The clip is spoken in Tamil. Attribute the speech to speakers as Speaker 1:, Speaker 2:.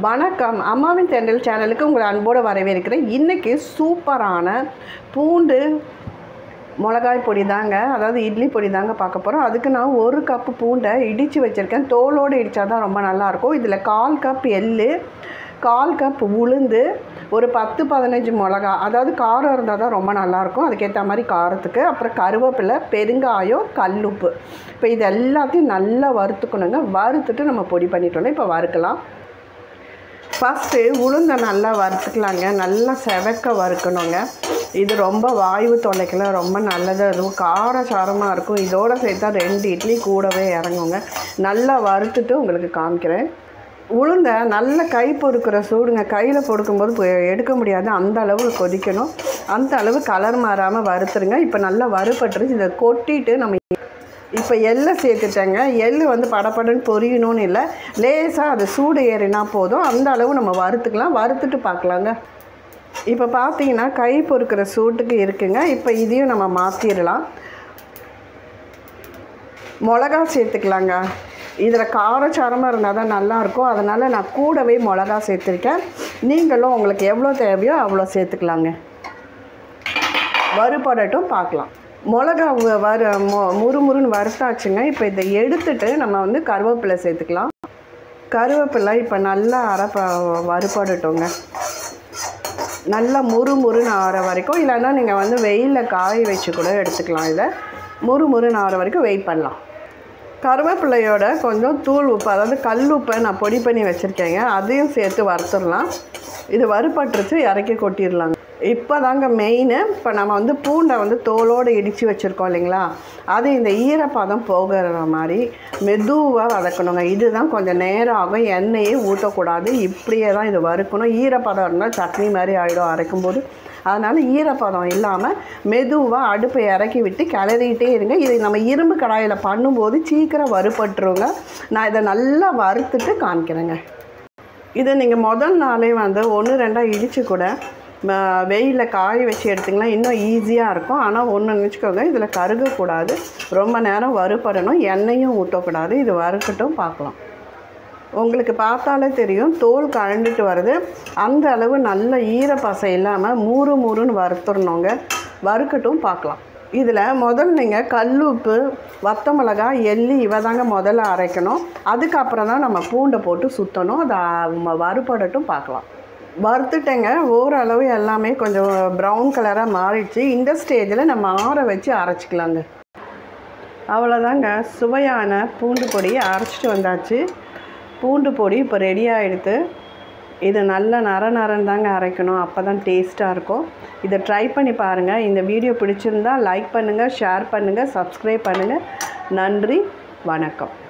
Speaker 1: வணக்கம் அம்மாவின் தெண்டல் சேனலுக்கு உங்களை அன்போடு வரவேற்கிறேன் இன்றைக்கி சூப்பரான பூண்டு மிளகாய் பொடி தாங்க அதாவது இட்லி பொடி தாங்க பார்க்க போகிறோம் அதுக்கு நான் ஒரு கப்பு பூண்டை இடித்து வச்சுருக்கேன் தோலோடு இடித்தா தான் ரொம்ப நல்லாயிருக்கும் இதில் கால் கப் எள்ளு கால் கப் உளுந்து ஒரு பத்து பதினஞ்சு மிளகா அதாவது காரம் இருந்தால் தான் ரொம்ப நல்லாயிருக்கும் அதுக்கேற்ற மாதிரி காரத்துக்கு அப்புறம் கருவேப்பிலை பெருங்காயம் கல்லுப்பு இப்போ இது எல்லாத்தையும் நல்லா வறுத்துக்கணுங்க வறுத்துட்டு நம்ம பொடி பண்ணிட்டோம்னா இப்போ வறுக்கலாம் ஃபஸ்ட்டு உளுந்தை நல்லா வறுத்துக்கலாங்க நல்லா செவக்க வறுக்கணுங்க இது ரொம்ப வாயு தொலைக்கெல்லாம் ரொம்ப நல்லதாக இருக்கும் காரசாரமாக இருக்கும் இதோட சேர்த்தா ரெண்டு இட்லி கூடவே இறங்குங்க நல்லா வறுத்துட்டு உங்களுக்கு காமிக்கிறேன் உளுந்தை நல்ல கை பொறுக்கிற சூடுங்க கையில் பொறுக்கும்போது பொ- எடுக்க முடியாது அந்த அளவு கொதிக்கணும் அந்த அளவு கலர் மாறாமல் வறுத்துருங்க இப்போ நல்லா வறுபட்டுருச்சு இதை கொட்டிட்டு நம்ம இப்போ எள்ளை சேர்த்துட்டேங்க எள்ளு வந்து படபடன்னு பொரியணும்னு இல்லை லேசாக அது சூடு ஏறினா போதும் அந்த அளவு நம்ம வறுத்துக்கலாம் வறுத்துட்டு பார்க்கலாங்க இப்போ பார்த்தீங்கன்னா கை பொறுக்கிற சூட்டுக்கு இருக்குங்க இப்போ இதையும் நம்ம மாற்றிடலாம் மிளகா சேர்த்துக்கலாங்க இதில் காரச்சாரமாக இருந்தால் தான் நல்லாயிருக்கும் அதனால் நான் கூடவே மிளகா சேர்த்துருக்கேன் நீங்களும் உங்களுக்கு எவ்வளோ தேவையோ அவ்வளோ சேர்த்துக்கலாங்க வறுபடட்டும் பார்க்கலாம் மிளகா வ- வறு மொ- முறுமுறுன்னு வறுத்தாச்சுங்க இப்போ இதை எடுத்துட்டு நம்ம வந்து கருவேப்பிலை சேர்த்துக்கலாம் கருவேப்பிலை இப்போ நல்லா அரைப்ப வறுபடட்டுங்க நல்லா முறு முறுன்னு ஆற வரைக்கும் இல்லைன்னா நீங்கள் வந்து வெயிலில் காய வச்சு கூட எடுத்துக்கலாம் இதை முறு முறுன்னு ஆற வரைக்கும் வெயிட் பண்ணலாம் கருவேப்பிலையோட கொஞ்சம் தூள் உப்பு அதாவது கல் உப்பை நான் பொடி பண்ணி வச்சுருக்கேங்க அதையும் சேர்த்து வறுத்துடலாம் இது வறுபட்டுருச்சு இறக்கி கொட்டிடலாங்க இப்போ தாங்க மெயின் இப்போ நம்ம வந்து பூண்டை வந்து தோலோடு இடித்து வச்சுருக்கோம் இல்லைங்களா அது இந்த ஈரப்பதம் போகிற மாதிரி மெதுவாக வதக்கணுங்க இதுதான் கொஞ்சம் நேரம் ஆகும் எண்ணெயே ஊற்றக்கூடாது இப்படியே தான் இது வறுக்கணும் ஈரப்பதம் இருந்தால் சட்னி மாதிரி ஆகிடும் அரைக்கும்போது அதனால் ஈரப்பதம் இல்லாமல் மெதுவாக அடுப்பை இறக்கி விட்டு கிளறிக்கிட்டே இருங்க இது நம்ம இரும்பு கடாயில் பண்ணும்போது சீக்கிரம் வறுபட்டுருங்க நான் இதை நல்லா வறுத்துட்டு காமிக்கிறேங்க இதை நீங்கள் முதல் நாளே வந்து ஒன்று ரெண்டாக இடித்து கூட வெயிலில் காய வச்சு எடுத்திங்கன்னா இன்னும் ஈஸியாக இருக்கும் ஆனால் ஒன்று நினச்சிக்கோங்க இதில் கருகக்கூடாது ரொம்ப நேரம் வறுபடணும் எண்ணெயும் ஊற்றக்கூடாது இது வறுக்கட்டும் பார்க்கலாம் உங்களுக்கு பார்த்தாலே தெரியும் தோல் கழண்டுட்டு வருது அந்த அளவு நல்ல ஈரப்பசை இல்லாமல் மூறு மூறுன்னு வறுத்துடணுங்க வறுக்கட்டும் பார்க்கலாம் இதில் முதல் நீங்கள் கல்லுப்பு வத்த மிளகாய் எள்ளி இவ தாங்க முதல்ல அரைக்கணும் அதுக்கப்புறம் தான் நம்ம பூண்டை போட்டு சுற்றணும் அதை ம- வறுபடட்டும் பார்க்கலாம் வறுத்துட்டேங்க ஓரளவு எல்லாமே கொஞ்சம் ப்ரௌன் கலராக மாறிடுச்சு இந்த ஸ்டேஜில் நம்ம ஆற வச்சு அரைச்சிக்கலாங்க அவ்வளோதாங்க சுவையான பூண்டு பொடி அரைச்சிட்டு வந்தாச்சு பூண்டு பொடி இப்போ ரெடி ஆகிடுது இது நல்ல நர நரன்னு தாங்க அரைக்கணும் அப்போ தான் டேஸ்ட்டாக இருக்கும் இதை ட்ரை பண்ணி பாருங்கள் இந்த வீடியோ பிடிச்சிருந்தா லைக் பண்ணுங்கள் ஷேர் பண்ணுங்கள் சப்ஸ்கிரைப் பண்ணுங்கள் நன்றி வணக்கம்